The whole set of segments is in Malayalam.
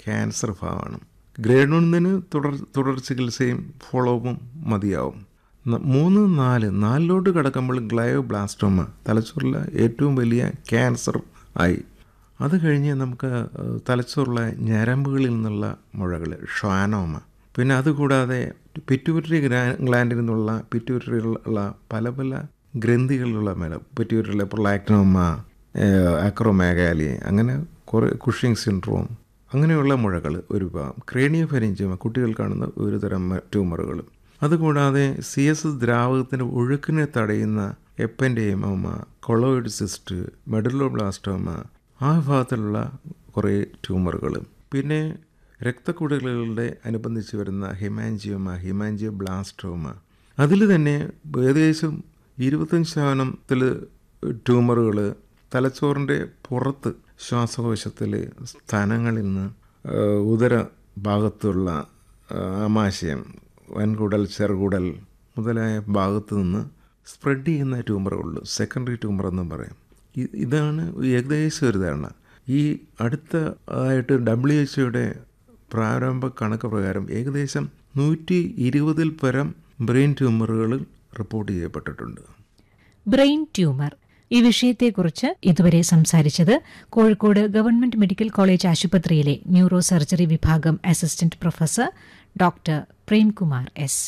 ക്യാൻസർ ഭാഗമാണ് ഗ്രേഡ് ഒന്നിന് തുടർ തുടർ ചികിത്സയും ഫോളോവും മതിയാവും ന- മൂന്ന് നാല് നാലിലോട്ട് കിടക്കുമ്പോൾ ഗ്ലയോബ്ലാസ്റ്റോമ തലച്ചോറിലെ ഏറ്റവും വലിയ ക്യാൻസർ ആയി അത് കഴിഞ്ഞ് നമുക്ക് ഏഹ്, തലച്ചോറിലെ ഞരമ്പുകളിൽ നിന്നുള്ള മുഴകൾ ഷ്വാനോമ പിന്നെ അതുകൂടാതെ പിറ്റ്യൂട്ടറി ഗ്ലാൻഡിൽ നിന്നുള്ള പിറ്റ്യൂട്ടറിയിലുള്ള പല പല ഗ്രന്ഥികളിലുള്ള മേല പിറ്റ്യൂട്ടറിയിലെ പ്രൊലാക്ടോമ അക്രോമാഗാലി അങ്ങനെ കുറേ കുഷിങ് സിൻഡ്രോം അങ്ങനെയുള്ള മുഴകൾ ഒരു ഭാഗം ക്രേണിയോഫെരിഞ്ചിമ കുട്ടികൾ കാണുന്ന ഒരു തരം ട്യൂമറുകൾ അതുകൂടാതെ സി എസ് എസ് ദ്രാവകത്തിൻ്റെ ഒഴുക്കിനെ തടയുന്ന എപ്പൻഡേമോമ കൊളോയിഡ് സിസ്റ്റ് മെഡലോബ്ലാസ്റ്റോമ ആ വിഭാഗത്തിലുള്ള കുറേ ട്യൂമറുകൾ പിന്നെ രക്തക്കുഴലുകളുടെ അനുബന്ധിച്ച് വരുന്ന ഹിമാൻജിയോമ ഹിമാൻജിയോ ബ്ലാസ്റ്റോമ അതിൽ തന്നെ ഏകദേശം ഇരുപത്തഞ്ച് ശതമാനത്തിൽ ട്യൂമറുകൾ തലച്ചോറിൻ്റെ പുറത്ത് ശ്വാസകോശത്തിൽ സ്ഥാനങ്ങളിൽ നിന്ന് ആ, ഉദര ഭാഗത്തുള്ള ആ, ആമാശയം വൻകുടൽ ചെറുകുടൽ മുതലായ ഭാഗത്ത് നിന്ന് സ്പ്രെഡ് ചെയ്യുന്ന ട്യൂമറുള്ളൂ സെക്കൻഡറി ട്യൂമർ എന്നും പറയും ഇ- ഇതാണ് ഏകദേശം ഒരു ധാരണ ഈ അടുത്ത ആയിട്ട് ഡബ്ല്യു എച്ച് ഒയുടെ പ്രാരംഭ കണക്ക് പ്രകാരം ഏകദേശം നൂറ്റി ഇരുപതിൽ പരം ബ്രെയിൻ ട്യൂമറുകൾ റിപ്പോർട്ട് ചെയ്യപ്പെട്ടിട്ടുണ്ട് ബ്രെയിൻ ട്യൂമർ ഈ വിഷയത്തെക്കുറിച്ച് ഇതുവരെ സംസാരിച്ചത് കോഴിക്കോട് ഗവൺമെന്റ് മെഡിക്കൽ കോളേജ് ആശുപത്രിയിലെ ന്യൂറോ സർജറി വിഭാഗം assistant professor doctor Premkumar S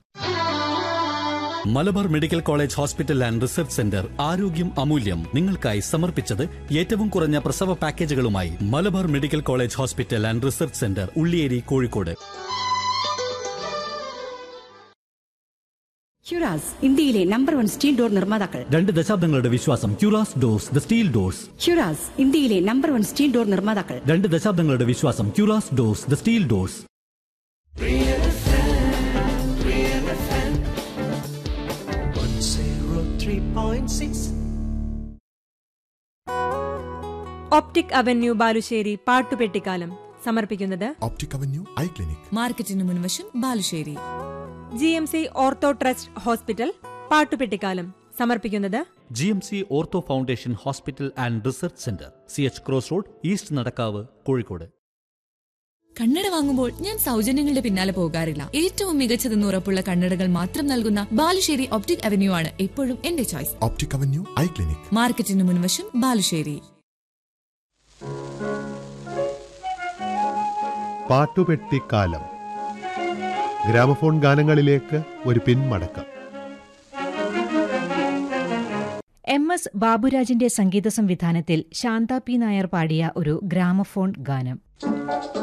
Malabar medical college hospital and research centre ആരോഗ്യം അമൂല്യം നിങ്ങൾക്കായി സമർപ്പിച്ചത് ഏറ്റവും കുറഞ്ഞ പ്രസവ പാക്കേജുകളുമായി Malabar medical college hospital and research centre Ulliyeri Kozhikode ഹ്യുറാസ് ഇന്ത്യയിലെ നമ്പർ വൺ സ്റ്റീൽ ഡോർ നിർമ്മാതാക്കൾ രണ്ട് ദശാബ്ദങ്ങളുടെ വിശ്വാസം ക്യൂറാസ് ഡോസ് ദ സ്റ്റീൽ ഡോസ് ഹ്യുറാസ് ഇന്ത്യയിലെ നമ്പർ വൺ സ്റ്റീൽ ഡോർ നിർമ്മാതാക്കൾ രണ്ട് ദശാബ്ദങ്ങളുടെ വിശ്വാസം ക്യൂറാസ് doors the steel doors optic avenue Balussery പാട്ടുപെട്ടിക്കാലം സമർപ്പിക്കുന്നത് ഒപ്റ്റിക് അവന്യൂ ഐ ക്ലിനിക് മാർക്കറ്റിന് മുൻവശം Balussery G M C ortho trust hospital പാട്ടുപെട്ടിക്കാലം സമർപ്പിക്കുന്നത് G M C ortho foundation hospital and research centre C H cross road east Nadakkavu Kozhikode കണ്ണട വാങ്ങുമ്പോൾ ഞാൻ സൗജന്യങ്ങളുടെ പിന്നാലെ പോകാറില്ല ഏറ്റവും മികച്ചതെന്ന് ഉറപ്പുള്ള കണ്ണടകൾ മാത്രം നൽകുന്ന ബാലുശ്ശേരി ഒപ്റ്റിക് അവന്യൂ ആണ് എപ്പോഴും എന്റെ choice optic avenue eye clinic മാർക്കറ്റിന് മുൻവശം ബാലുശ്ശേരി പാട്ടുപെട്ടിക്കാലം ഗ്രാമഫോൺ ഗാനങ്ങളിലേക്ക് ഒരു പിന്മടക്കം എം എസ് ബാബുരാജിന്റെ സംഗീത സംവിധാനത്തിൽ ശാന്ത പി നായർ പാടിയ ഒരു ഗ്രാമഫോൺ ഗാനം